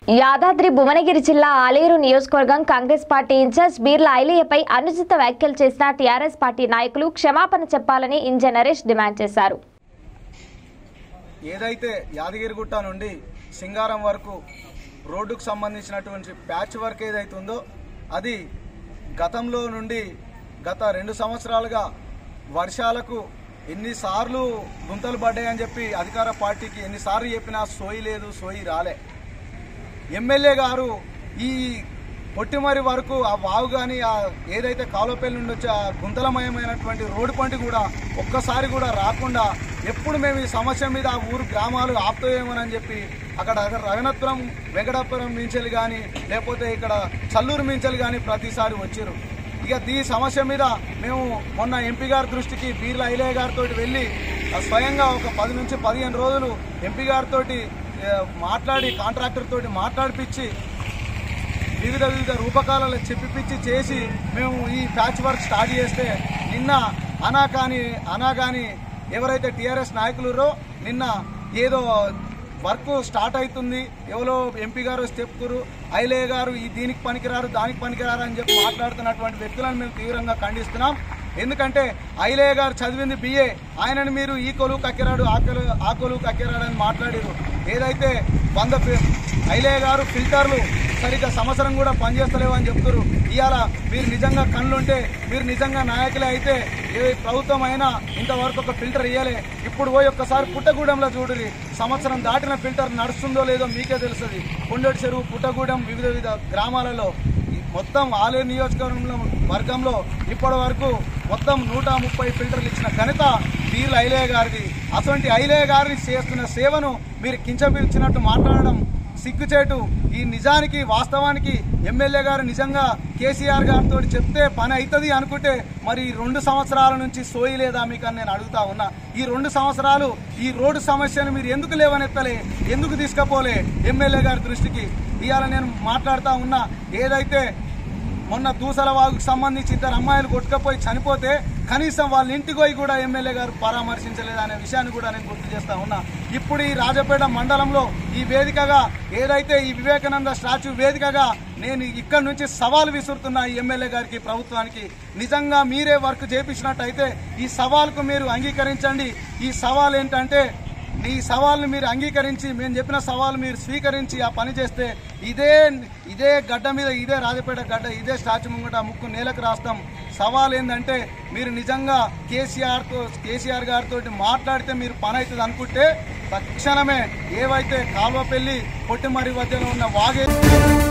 యాదాద్రి భువనగిరి జిల్లా ఆలేరు నియోజకవర్గం Congress party incharge Beerla ఐలయ్యపై అనుచిత వ్యాఖ్యలు చేసిన టీఆర్ఎస్ పార్టీ నాయకులు క్షమాపణ చెప్పాలని ఇంజ నరేష్ డిమాండ్ చేశారు ఏదైతే యాదగిరిగుట్ట నుండి సింగారం వరకు రోడ్డుకు సంబంధించినటువంటి ప్యాచ్ వర్క్ ఏదైతే ఉందో అది గతంలో నుండి గత రెండు సంవత్సరాలుగా వర్షాలకు ఎన్నిసార్లు గుంతలు పడ్డాయని చెప్పి అధికార పార్టీకి ఎన్నిసార్లు చెప్పినా సోయి లేదు సోయి రాలే ఎమ్మెల్యే గారు ఈ పొట్టిమరి వరకు ఆ వాగు కానీ ఆ ఏదైతే కాలువపల్లి నుండి వచ్చే ఆ గుంతలమయమైనటువంటి రోడ్డు పంటి కూడా ఒక్కసారి కూడా రాకుండా ఎప్పుడు మేము ఈ సమస్య మీద ఆ ఊరు గ్రామాలు ఆపుతాయేమోనని చెప్పి అక్కడ అక్కడ రఘునాథపురం వెంకటాపురం మించలు కానీ లేకపోతే ఇక్కడ చల్లూరు మించలు కానీ ప్రతిసారి వచ్చారు ఇక ఈ సమస్య మీద మేము మొన్న ఎంపీ గారి దృష్టికి బీర్ల ఐలయ్య గారితో వెళ్ళి ఆ స్వయంగా ఒక పది నుంచి పదిహేను రోజులు ఎంపీ గారితో మాట్లాడి కాంట్రాక్టర్ తోటి మాట్లాడిపించి వివిధ వివిధ రూపకాలలో చెప్పిపించి చేసి మేము ఈ ప్యాచ్ వర్క్ స్టార్ట్ చేస్తే నిన్న అనా కానీ అనా కానీ ఎవరైతే టీఆర్ఎస్ నాయకులురో నిన్న ఏదో వర్క్ స్టార్ట్ అవుతుంది ఎవరో ఎంపీ గారు చెప్తురు ఐలే గారు ఈ దీనికి పనికిరారు దానికి పనికిరారు అని చెప్పి మాట్లాడుతున్నటువంటి వ్యక్తులను మేము తీవ్రంగా ఖండిస్తున్నాం ఎందుకంటే ఐలే గారు చదివింది బిఏ ఆయనను మీరు ఈ కొలువు కక్కిరాడు ఆ కొలువు ఆ కొలువు కక్కిరాడు అని మాట్లాడారు ఏదైతే వంద ఫి- ఐలే గారు ఫిల్టర్లు సరిగ్గా సంవత్సరం కూడా పనిచేస్తలేవు అని చెప్తారు ఇవాళ మీరు నిజంగా కళ్ళుంటే మీరు నిజంగా నాయకులే అయితే ఏ ప్రభుత్వం అయినా ఇంతవరకు ఒక ఫిల్టర్ ఇయ్యలే ఇప్పుడు పోయి ఒక్కసారి పుట్టగూడెంలో చూడరి సంవత్సరం దాటిన ఫిల్టర్ నడుస్తుందో లేదో మీకే తెలుస్తుంది కొండటి చెరువు పుట్టగూడెం వివిధ వివిధ గ్రామాలలో ఈ మొత్తం ఆలేరు నియోజకవర్గంలో వర్గంలో ఇప్పటి వరకు మొత్తం నూట ముప్పై ఫిల్టర్లు ఇచ్చిన ఘనత వీళ్ళ ఐలయ్య గారిది అటువంటి ఐలయ్య గారిని చేస్తున్న సేవను మీరు కించపిలిచినట్టు మాట్లాడడం సిగ్గుచేటు ఈ నిజానికి వాస్తవానికి ఎమ్మెల్యే గారు నిజంగా కేసీఆర్ గారితో చెప్తే పని అవుతుంది అనుకుంటే మరి ఈ రెండు సంవత్సరాల నుంచి సోయి లేదా మీకు అని నేను అడుగుతా ఉన్నా ఈ రెండు సంవత్సరాలు ఈ రోడ్డు సమస్యను మీరు ఎందుకు లేవనెత్తలే ఎందుకు తీసుకపోలే ఎమ్మెల్యే గారి దృష్టికి ఇవాళ నేను మాట్లాడుతా ఉన్నా ఏదైతే మొన్న దూసల వాగుకు సంబంధించి ఇద్దరు అమ్మాయిలు కొట్టుకపోయి చనిపోతే కనీసం వాళ్ళ ఇంటికి పోయి కూడా ఎమ్మెల్యే గారు పరామర్శించలేదు అనే విషయాన్ని కూడా నేను గుర్తు చేస్తా ఉన్నా ఇప్పుడు ఈ రాజపేట మండలంలో ఈ వేదికగా ఏదైతే ఈ వివేకానంద స్టాచ్యూ వేదికగా నేను ఇక్కడి నుంచి సవాల్ విసురుతున్నా ఈ ఎమ్మెల్యే గారికి ప్రభుత్వానికి నిజంగా మీరే వర్క్ చేపించినట్టయితే ఈ సవాల్కు మీరు అంగీకరించండి ఈ సవాల్ ఏంటంటే ఈ సవాల్ని మీరు అంగీకరించి మేము చెప్పిన సవాల్ మీరు స్వీకరించి ఆ పని చేస్తే ఇదే ఇదే గడ్డ మీద ఇదే రాజపేట గడ్డ ఇదే స్టాచ్యూ ముంగట ముక్కు నేలకు రాస్తాం సవాల్ ఏంటంటే మీరు నిజంగా కేసీఆర్తో కేసీఆర్ గారితో మాట్లాడితే మీరు పని అవుతుంది అనుకుంటే తక్షణమే ఏవైతే కాల్వపల్లి పొట్టిమరి మధ్యలో ఉన్న వాగే